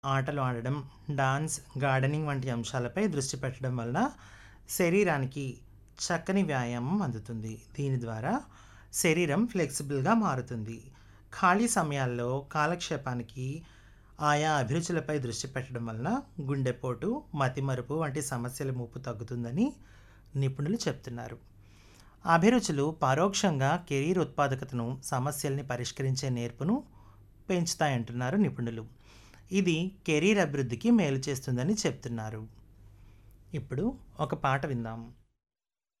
ఆటలు ఆడడం dance gardening వంటి అంశాలపై దృష్టి పెట్టడం వలన శరీరానికి చక్కని వ్యాయామం అందుతుంది దీని ద్వారా శరీరం ఫ్లెక్సిబుల్గా మారుతుంది ఖాళీ సమయాల్లో కాలక్షేపానికి ఆయా అభిరుచులపై దృష్టి పెట్టడం వలన గుండెపోటు మతిమరుపు వంటి సమస్యల ముప్పు తగ్గుతుందని నిపుణులు చెప్తున్నారు అభిరుచులు పరోక్షంగా కెరీర్ ఉత్పాదకతను సమస్యల్ని పరిష్కరించే నేర్పును పెంచుతాయంటున్నారు నిపుణులు ఇది కెరీర్ అభివృద్ధికి మేలు చేస్తుందని చెప్తున్నారు ఇప్పుడు ఒక పాట విందాం